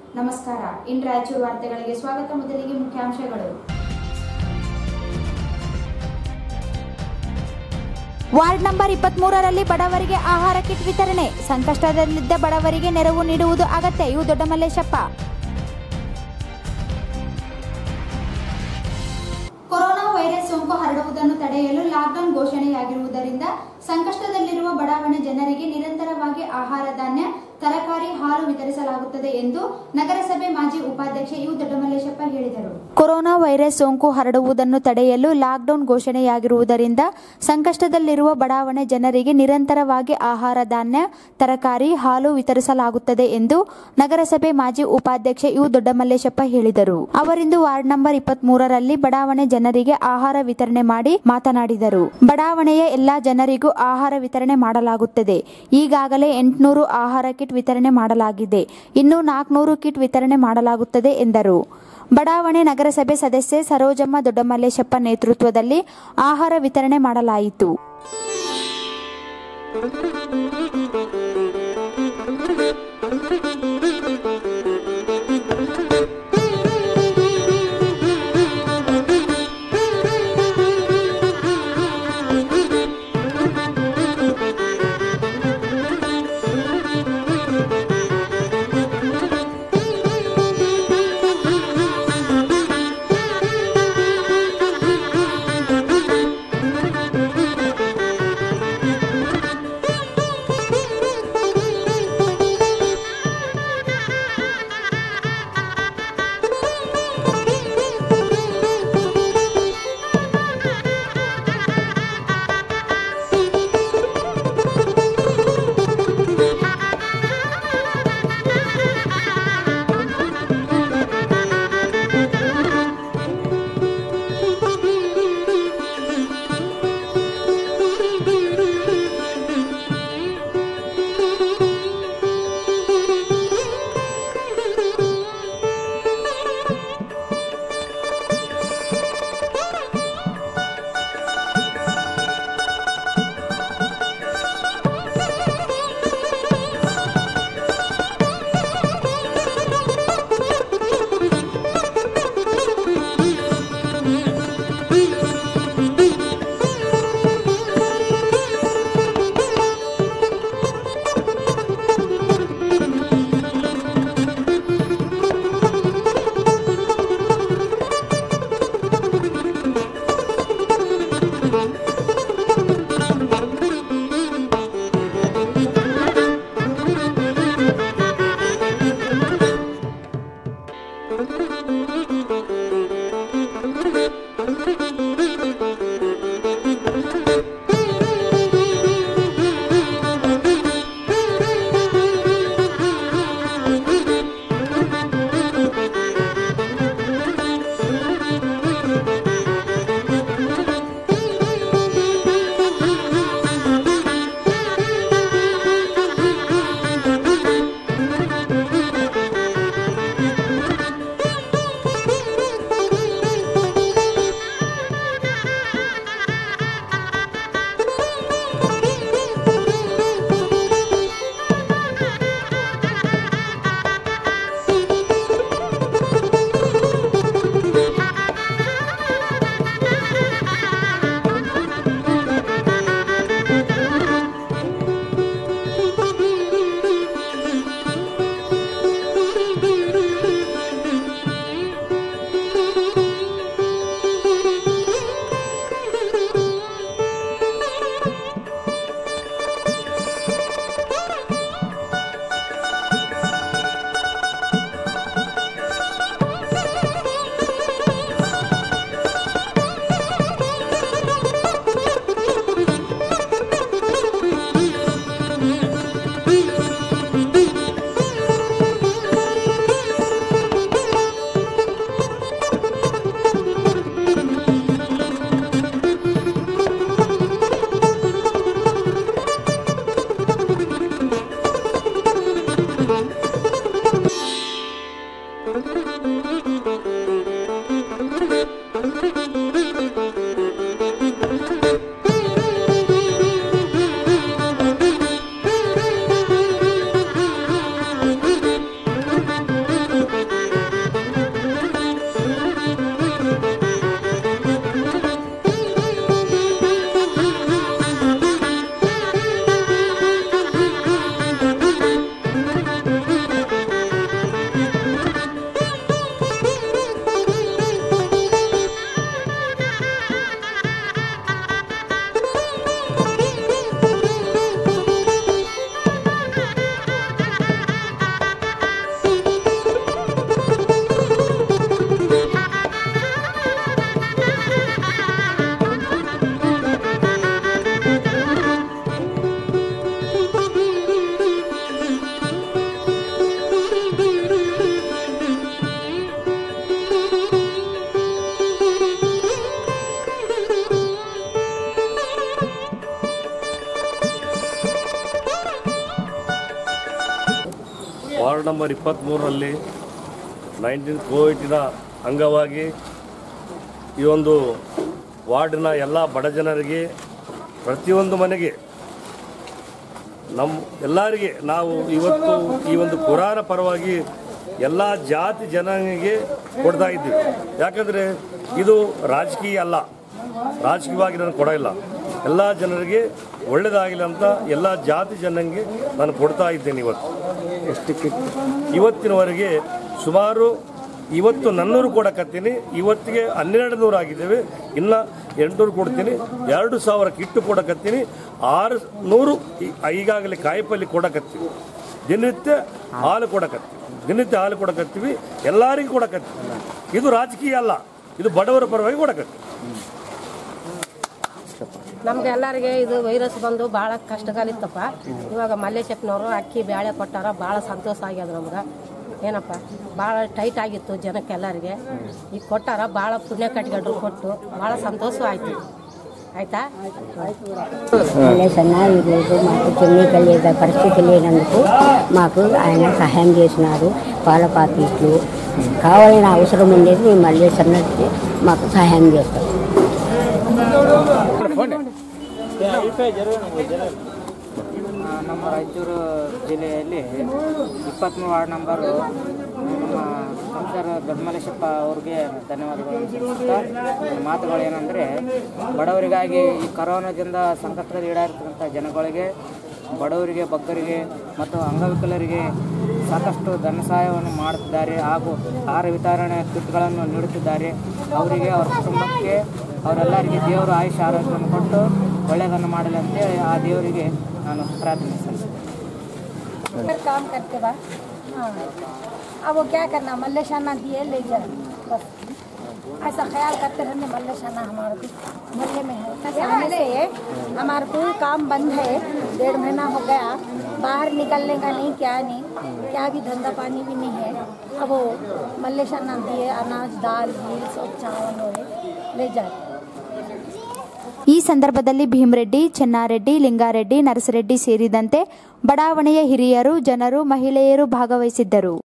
ನಮಸ್ಕಾರ ಇನ್ ರಾಯಚೂರು ವಾರ್ತೆಗಳಿಗೆ ಸ್ವಾಗತ ಮೊದಲಿಗೆ ಮುಖ್ಯಾಂಶಗಳು ವಾರ್ಡ್ ನಂಬರ್ ಇಪ್ಪತ್ಮೂರರಲ್ಲಿ ಬಡವರಿಗೆ ಆಹಾರ ಕಿಟ್ ವಿತರಣೆ ಸಂಕಷ್ಟದಲ್ಲಿದ್ದ ಬಡವರಿಗೆ ನೆರವು ನೀಡುವುದು ಅಗತ್ಯ ಇವು ದೊಡ್ಡಮಲ್ಲೇಶಪ್ಪ ಕೊರೋನಾ ವೈರಸ್ ಸೋಂಕು ಹರಡುವುದನ್ನು ತಡೆಯಲು ಲಾಕ್ಡೌನ್ ಘೋಷಣೆಯಾಗಿರುವುದರಿಂದ ಸಂಕಷ್ಟದಲ್ಲಿರುವ ಬಡಾವಣೆ ಜನರಿಗೆ ನಿರಂತರವಾಗಿ ಆಹಾರ ಧಾನ್ಯ ತರಕಾರಿ ಹಾಲು ವಿತರಿಸಲಾಗುತ್ತದೆ ಎಂದು ನಗರಸಭೆ ಮಾಜಿ ಉಪಾಧ್ಯಕ್ಷ ಯು ದೊಡ್ಡಮಲ್ಲೇಶಪ್ಪ ಹೇಳಿದರು ಕೊರೋನಾ ವೈರಸ್ ಸೋಂಕು ಹರಡುವುದನ್ನು ತಡೆಯಲು ಲಾಕ್ಡೌನ್ ಘೋಷಣೆಯಾಗಿರುವುದರಿಂದ ಸಂಕಷ್ಟದಲ್ಲಿರುವ ಬಡಾವಣೆ ಜನರಿಗೆ ನಿರಂತರವಾಗಿ ಆಹಾರ ಧಾನ್ಯ ತರಕಾರಿ ಹಾಲು ವಿತರಿಸಲಾಗುತ್ತದೆ ಎಂದು ನಗರಸಭೆ ಮಾಜಿ ಉಪಾಧ್ಯಕ್ಷ ಯು ದೊಡ್ಡಮಲ್ಲೇಶಪ್ಪ ಹೇಳಿದರು ಅವರಿಂದು ವಾರ್ಡ್ ನಂಬರ್ ಇಪ್ಪತ್ಮೂರರಲ್ಲಿ ಬಡಾವಣೆ ಜನರಿಗೆ ಆಹಾರ ವಿತರಣೆ ಮಾಡಿ ಮಾತನಾಡಿದರು ಬಡಾವಣೆಯ ಎಲ್ಲಾ ಜನರಿಗೂ ಆಹಾರ ವಿತರಣೆ ಮಾಡಲಾಗುತ್ತದೆ ಈಗಾಗಲೇ ಎಂಟುನೂರು ಆಹಾರ ಕಿಟ್ ವಿತರಣೆ ಮಾಡಲಾಗಿದೆ ಇನ್ನು ನಾಲ್ಕುನೂರು ಕಿಟ್ ವಿತರಣೆ ಮಾಡಲಾಗುತ್ತದೆ ಎಂದರು ಬಡಾವಣೆ ನಗರಸಭೆ ಸದಸ್ಯೆ ಸರೋಜಮ್ಮ ದೊಡ್ಡಮಲ್ಲೇಶಪ್ಪ ನೇತೃತ್ವದಲ್ಲಿ ಆಹಾರ ವಿತರಣೆ ಮಾಡಲಾಯಿತು ನಂಬರ್ ಇಪ್ಪತ್ತ್ಮೂರರಲ್ಲಿ ನೈನ್ಟೀನ್ ಕೋವಿಡ್ನ ಅಂಗವಾಗಿ ಈ ಒಂದು ವಾರ್ಡಿನ ಎಲ್ಲ ಬಡ ಜನರಿಗೆ ಪ್ರತಿಯೊಂದು ಮನೆಗೆ ನಮ್ಮ ಎಲ್ಲರಿಗೆ ನಾವು ಇವತ್ತು ಈ ಒಂದು ಪುರಾಣ ಪರವಾಗಿ ಎಲ್ಲ ಜಾತಿ ಜನಾಂಗಕ್ಕೆ ಕೊಡ್ತಾ ಇದ್ದೀವಿ ಯಾಕಂದರೆ ಇದು ರಾಜಕೀಯ ಅಲ್ಲ ರಾಜಕೀಯವಾಗಿ ನಾನು ಕೊಡೋಲ್ಲ ಎಲ್ಲ ಜನರಿಗೆ ಒಳ್ಳೆಯದಾಗಲಿ ಅಂತ ಎಲ್ಲ ಜಾತಿ ಜನಾಂಗಕ್ಕೆ ನಾನು ಕೊಡ್ತಾ ಇದ್ದೇನೆ ಇವತ್ತು ಎಷ್ಟಕ್ಕೆ ಇವತ್ತಿನವರೆಗೆ ಸುಮಾರು ಇವತ್ತು ನನ್ನೂರು ಕೊಡಕತ್ತೀನಿ ಇವತ್ತಿಗೆ ಹನ್ನೆರಡು ನೂರು ಆಗಿದ್ದೇವೆ ಇನ್ನು ಎಂಟುನೂರು ಕೊಡ್ತೀನಿ ಎರಡು ಸಾವಿರ ಕಿಟ್ಟು ಕೊಡಕತ್ತೀನಿ ಆರು ನೂರು ಈ- ಈಗಾಗಲೇ ಕಾಯಿಪಲ್ಲೆ ಕೊಡಕತ್ತೀವಿ ದಿನನಿತ್ಯ ಹಾಲು ಕೊಡಕತ್ತೀವಿ ದಿನನಿತ್ಯ ಹಾಲು ಕೊಡಕತ್ತೀವಿ ಎಲ್ಲರಿಗೂ ಕೊಡಕತ್ತೀವಿ ಇದು ರಾಜಕೀಯ ಅಲ್ಲ ಇದು ಬಡವರ ಪರವಾಗಿ ಕೊಡಕತ್ತೀವಿ ನಮ್ಗೆ ಎಲ್ಲರಿಗೆ ಇದು ವೈರಸ್ ಬಂದು ಭಾಳ ಕಷ್ಟಗಾಲಿತ್ತಪ್ಪ ಇವಾಗ ಮಲ್ಲೇಶಪ್ಪನವರು ಅಕ್ಕಿ ಬೇಳೆ ಕೊಟ್ಟಾರ ಭಾಳ ಸಂತೋಷ ಆಗ್ಯದ ನಮ್ಗೆ ಏನಪ್ಪ ಭಾಳ ಟೈಟ್ ಆಗಿತ್ತು ಜನಕ್ಕೆ ಎಲ್ಲರಿಗೆ ಈಗ ಕೊಟ್ಟಾರ ಭಾಳ ಪುಣ್ಯ ಕಟ್ಕೊಂಡ್ರು కొట్టు ಭಾಳ సంతోష ఆಯ್ತು ఆಯ್ತಾ మళ్ళీ సన్నాయి లేదు మాకు చెన్ని కలిగే పరిస్థితి లేనందుకు మాకు ఆయన సహాయం చేసినారు పాల పాకెట్లు కావాలని అవసరం ఉండేది మేము మళ్ళీ సన్నకి మాకు సహాయం చేస్తాం ನಮ್ಮ ರಾಯಚೂರು ಜಿಲ್ಲೆಯಲ್ಲಿ ಇಪ್ಪತ್ತ್ಮೂರು ವಾರ್ಡ್ ನಂಬರು ನಮ್ಮ ಸಂಸದರು ದೊಡ್ಡಮಲೇಶಪ್ಪ ಅವ್ರಿಗೆ ಧನ್ಯವಾದಗಳು ಸಲ್ಲಿಸುತ್ತಾ ನನ್ನ ಮಾತುಗಳು ಏನಂದರೆ ಬಡವರಿಗಾಗಿ ಈ ಕರೋನಾದಿಂದ ಸಂಕಷ್ಟದಲ್ಲಿ ಈಡಾಗಿರ್ತಕ್ಕಂಥ ಜನಗಳಿಗೆ ಬಡವರಿಗೆ ಬಗ್ಗರಿಗೆ ಮತ್ತು ಅಂಗವಿಕಲರಿಗೆ ಸಾಕಷ್ಟು ಧನ ಸಹಾಯವನ್ನು ಮಾಡುತ್ತಿದ್ದಾರೆ ಹಾಗೂ ಆಹಾರ ವಿತರಣೆ ಕಿಟ್ಗಳನ್ನು ನೀಡುತ್ತಿದ್ದಾರೆ ಅವರಿಗೆ ಅವರ ಕುಟುಂಬಕ್ಕೆ ಅವರೆಲ್ಲರಿಗೆ ದೇವರು ಆಯುಷ ಆರೋಗ್ಯವನ್ನು ಕೊಟ್ಟು ಒಳ್ಳೆಯದನ್ನು ಮಾಡಲಿ ಅಂತೇಳಿ ಆ ದೇವರಿಗೆ ನಾನು ಪ್ರಾರ್ಥನೆ ಸಲ್ಲಿಸ್ತೇನೆ काम करते बा हाँ अब वो क्या करना मल्लेशाना दिए ले जाए बस ऐसा ख्याल करते रहने मल्लेशाना हमारे को मल्ले में है ऐसे आने से हमारा कोई काम बंद है डेढ़ महीना हो गया बाहर निकलने का नहीं क्या नहीं क्या भी धंधा पानी भी नहीं है अब वो मल्लेशाना दिए अनाज दाल घी सब चावल हुए ले जाए ಈ ಸಂದರ್ಭದಲ್ಲಿ ಭೀಮರೆಡ್ಡಿ ಚೆನ್ನಾರೆಡ್ಡಿ ಲಿಂಗಾರೆಡ್ಡಿ ನರಸರೆಡ್ಡಿ ಸೇರಿದಂತೆ ಬಡಾವಣೆಯ ಹಿರಿಯರು ಜನರು ಮಹಿಳೆಯರು ಭಾಗವಹಿಸಿದ್ದರು